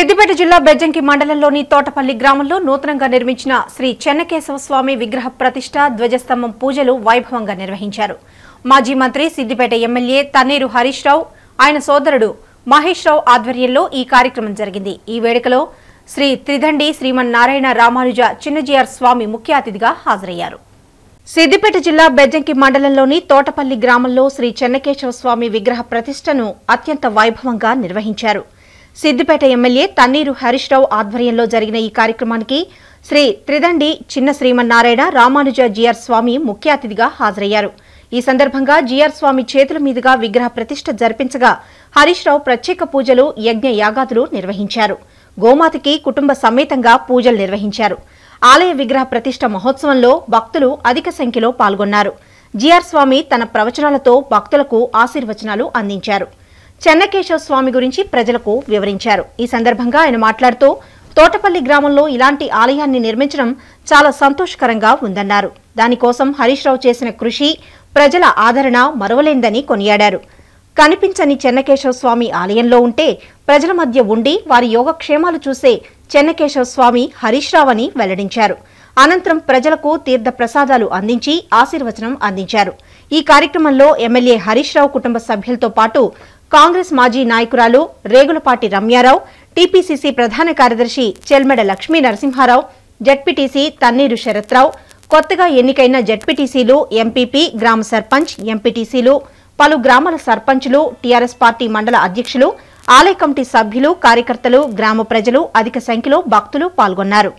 సిద్దిపేట జిల్లా బెజ్జంకి మండలంలోని తోటపల్లి గ్రామంలో నూతనంగా నిర్మించిన శ్రీ చెన్నకేశవ స్వామి విగ్రహ ప్రతిష్ట ధ్వజస్తంభం పూజలు వైభవంగా నిర్వహించారు మాజీ మంత్రి సిద్దిపేట ఎమ్మెల్యే తన్నీరు హరీష్ రావు ఆయన సోదరుడు మహేష్ రావు ఆధ్వర్యంలో ఈ కార్యక్రమం జరిగింది ఈ వేడుకలో శ్రీ త్రిదండి శ్రీమన్నారాయణ రామానుజ చిన్నజీఆర్ స్వామి ముఖ్య అతిథిగా హాజరయ్యారు సిద్దిపేట జిల్లా బెజ్జంకి మండలంలోని తోటపల్లి గ్రామంలో శ్రీ చెన్నకేశవ స్వామి విగ్రహ ప్రతిష్టను అత్యంత వైభవంగా నిర్వహించారు సిద్దిపేట ఎమ్మెల్యే తన్నీరు హరీష్ రావు ఆధ్వర్యంలో జరిగిన ఈ కార్యక్రమానికి శ్రీ త్రిదండి చిన్న శ్రీమన్నారాయణ రామానుజ జిఆర్ స్వామి ముఖ్య అతిథిగా హాజరయ్యారు ఈ సందర్భంగా జిఆర్ స్వామి చేతుల మీదుగా విగ్రహ ప్రతిష్ట జరిపించగా హరీష్ రావు ప్రత్యేక పూజలు యజ్ఞ యాగాదులు నిర్వహించారు గోమాతకి కుటుంబ సమేతంగా పూజలు నిర్వహించారు ఆలయ విగ్రహ ప్రతిష్ట మహోత్సవంలో భక్తులు అధిక సంఖ్యలో పాల్గొన్నారు జిఆర్ స్వామి తన ప్రవచనాలతో భక్తులకు ఆశీర్వచనాలు అందించారు చెన్నకేశవ స్వామి గురించి ప్రజలకు వివరించారు ఈ సందర్భంగా ఆయన మాట్లాడుతూ తోటపల్లి గ్రామంలో ఇలాంటి ఆలయాన్ని నిర్మించడం చాలా సంతోషకరంగా ఉందన్నారు దానికోసం హరీష్ రావు చేసిన కృషి ప్రజల ఆదరణ మరవలేందని కొనియాడారు కనిపించని చెన్నకేశవ స్వామి ఆలయంలో ఉంటే ప్రజల మధ్య ఉండి వారి యోగక్షేమాలు చూసే చెన్నకేశవ స్వామి హరీష్ రావు అని వెల్లడించారు అనంతరం ప్రజలకు తీర్థ ప్రసాదాలు అందించి ఆశీర్వచనం అందించారు ఈ కార్యక్రమంలో ఎమ్మెల్యే హరీష్ రావు కుటుంబ సభ్యులతో పాటు కాంగ్రెస్ మాజీ నాయకురాలు రేగులపాటి రమ్యారావు టీపీసీసీ ప్రధాన కార్యదర్శి చెల్మెడ లక్ష్మీ నరసింహారావు జడ్పీటీసీ తన్నీరు శరత్రావు కొత్తగా ఎన్నికైన జడ్పీటీసీలు ఎంపీపీ గ్రామ సర్పంచ్ ఎంపీటీసీలు పలు గ్రామాల సర్పంచులు టీఆర్ఎస్ పార్టీ మండల అధ్యక్షులు ఆలయ కమిటీ సభ్యులు కార్యకర్తలు గ్రామ ప్రజలు అధిక సంఖ్యలో భక్తులు పాల్గొన్నారు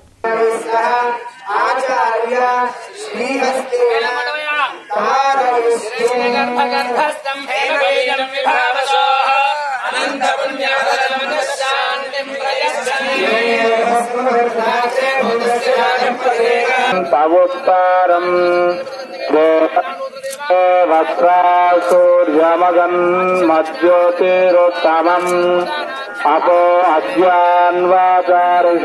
ఆచార్య శ్రీహస్తేన తారయస్యేన గర్భగర్భస్థం హేమబీజం విభావసోః అనంత పుణ్యఫలమనశ్శాంతిం ప్రయచ్చని తవుత్తారం వస్త్రాసూర్యమగన్మజ్యోతిరుత్తమం అపో అద్యాన్వాచారిష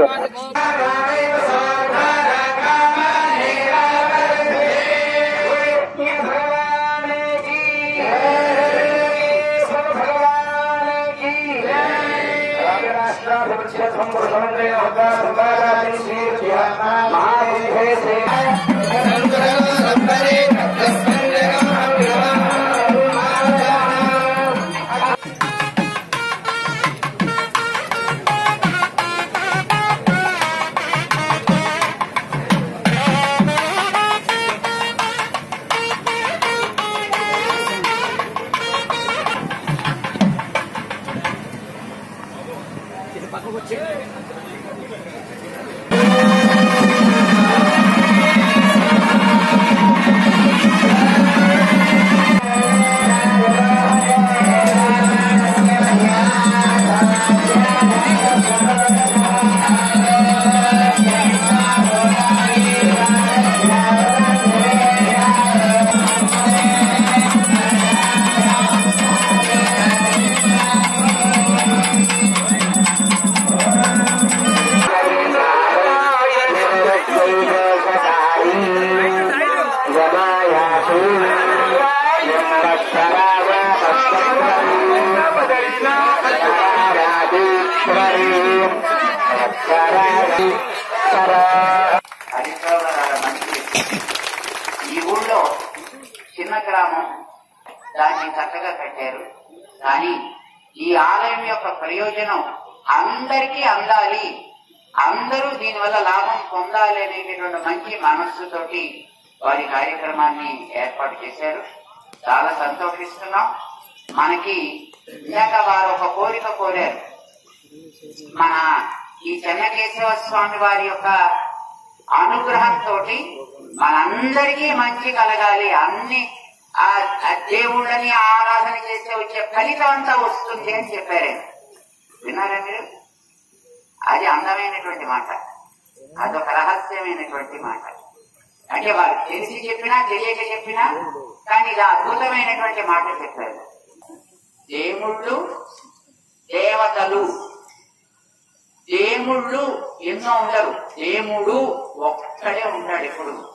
హరిద్రావరాల మంచి ఈ ఊళ్ళో చిన్న గ్రామం దాన్ని చక్కగా కట్టారు కానీ ఈ ఆలయం యొక్క ప్రయోజనం అందరికీ అందాలి అందరూ దీనివల్ల లాభం పొందాలి అనేటటువంటి మంచి మనస్సుతోటి వారి కార్యక్రమాన్ని ఏర్పాటు చేశారు చాలా సంతోషిస్తున్నాం మనకి ఇందాక వారు ఒక కోరిక కోరారు మన ఈ చెన్నకేశవ స్వామి వారి యొక్క అనుగ్రహంతో మనందరికీ మంచి కలగాలి అన్ని ఆ ఆ దేవుళ్ళని ఆరాధన చేస్తే వచ్చే ఫలితం అంతా వస్తుంది అని చెప్పారు ఆయన. విన్నారా మీరు అది అందమైనటువంటి మాట అదొక రహస్యమైనటువంటి మాట అంటే వారు తెలిసి చెప్పినా తెలియక చెప్పినా కానీ ఇది అద్భుతమైనటువంటి మాట చెప్పారు దేవుళ్ళు దేవతలు దేముళ్ళు ఎన్నో ఉండరు దేముడు ఒక్కడే ఉంటాడు ఇప్పుడు